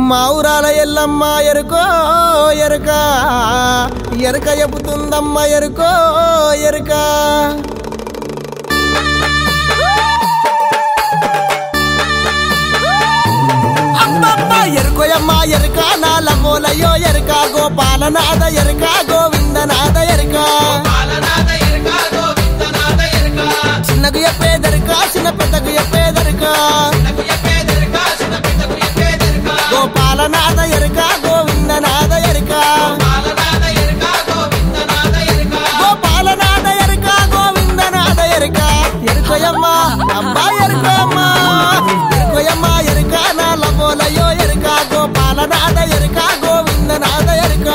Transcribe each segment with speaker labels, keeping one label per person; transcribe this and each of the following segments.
Speaker 1: మా ఊరాల ఎల్లమ్మ ఎరుకో ఎరుక ఎరుక చెబుతుందమ్మ ఎరుకో ఎరుక అమ్మమ్మ ఎరుకోయమ్మ ఎరుక నాల మూలయో ఎరుక గోపాలనాథ ఎరుక గోవిందనాథ ఎరుక చిన్నకు చెప్పేదరుక చిన్న పెద్దకు చెప్పేదరుక గోపాలనాథ ఎరుక గోవిందనాథ ఎరుక గోపాలనాథ ఎరుక గోవిందనాథ ఎరుక ఎరుకోయమ్మ అమ్మ ఎరుకోయమ్మ ఎరుకోయమ్మ ఎరుక నాల మూలయో ఎరుక గోపాలనాథ ఎరుక గోవిందనాథ ఎరుక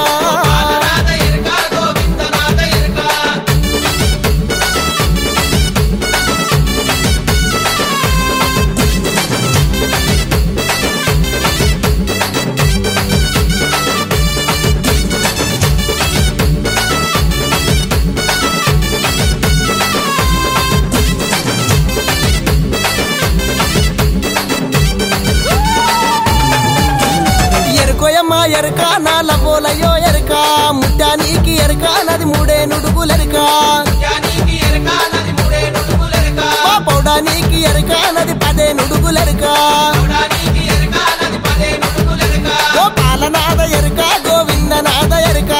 Speaker 1: ఎరుకోయమ్మ ఎరుక నాల పోలయో ఎరుక ముట్టానికి ఎరుక నది మూడే నుడుగులెరుక మా పౌడానికి ఎరుక నది పదే నుడుగులెరుక గోపాలనాథ ఎరుక గోవిందనాథ ఎరుక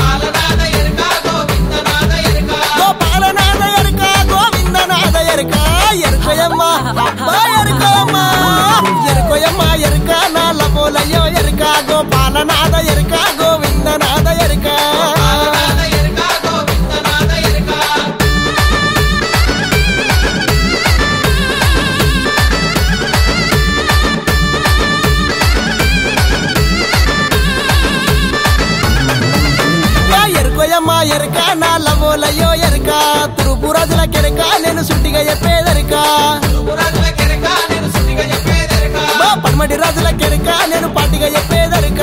Speaker 1: గోపాలనాథ ఎరుక గోవిందనాథ ఎరుక ఎరుకోయమ్మ అబ్బా ఎరుకోయమ్మ ఎరుకోయమ్మ ఎరుక నాల పోలయో ఎరుక గోపాలనాథ ఎరుక గోవిందనాథ ఎరుక యా ఎరుకోయమ్మ ఎరుక నా లవోలయో ఎరుక తురుపు రోజుల కెరక నేను సుట్టిగా చెప్పేదెరుక మా పడమటి రోజుల కెరక నేను పాటిగా చెప్పేదెరుక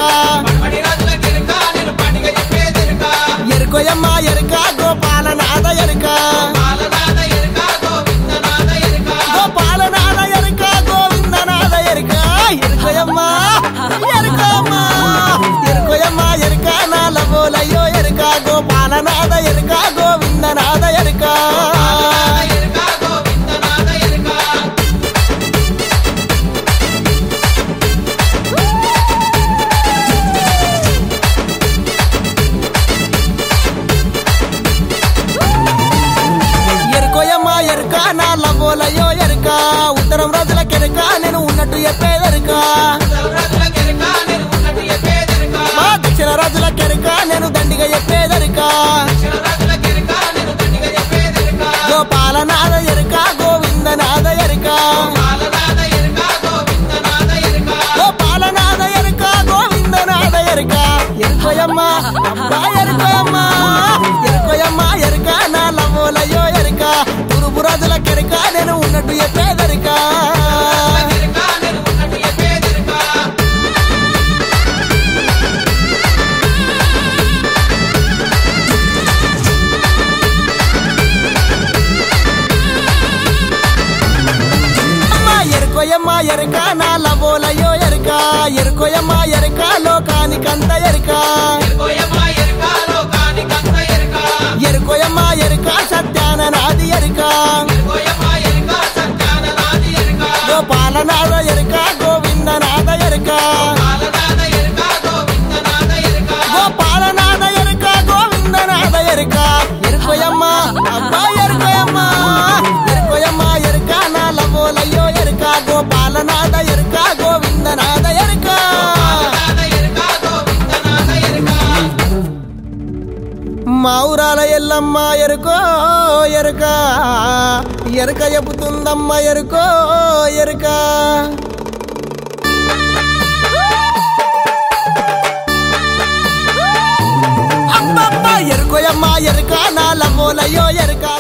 Speaker 1: ఎరుకోయమ్మ ఎరుక గోపాలనాథ ఎరుక గోపాలనాథ ఎరుక గోవిందనాథ ఎరుక ఎరుకోయమ్మ ఎరుకోయమ్మ ఎరుకోయమ్మ ఎరుక నా లవోలయో ఎరుక గోపాలనాథ ఎరుక గోవిందనాథ ఎరుక ఎరుకోయమ్మ ఎరుక నా లవోలయో ఎరుక ఉత్తరం రోజుల కెరక నేను ఉన్నట్టు చెప్పేదెరుక మా దక్షిణ రోజుల కెరక నేను దండిగా చెప్పేదెరుక గోపాలనాథ ఎరుక గోవిందనాథ ఎరుక గోపాలనాథ ఎరుక గోవిందనాథ ఎరుక ఎరుకోయమ్మ అబ్బా ఎరుకోయమ్మ ఎరుకోయమ్మ ఎరుక నా లవోలయో ఎరుక తురుపు రోజుల కెరక నేను ఉన్నట్టు చెప్పేదెరుక అమ్మ ఎరుకోయమ్మ ఎరుక నా లవోలయో ఎరుక ఎరుకోయమ్మ ఎరుక లోకానికంత ఎరుక ఎరుకోయమ్మ ఎరుక సత్యాన నాది ఎరుక గోపాలనాథ ఎరుక గోవిందనాథ ఎరుక గోపాలనాథ ఎరుక గోవిందనాథ ఎరుక ఎరుకోయమ్మ అబ్బా ఎరుకోయమ్మ ఎరుకోయమ్మ ఎరుక నా లవోలయో ఎరుక గోపాలనాథ ఎరుక గోవిందనాథ ఎరుక మా ఊరాల ఎల్లమ్మ ఎరుకో ఎరుక ఎరుక చెబుతుందమ్మ ఎరుకో ఎరుక అమ్మమ్మ ఎరుకోయమ్మ ఎరుక నా లవోలయో ఎరుక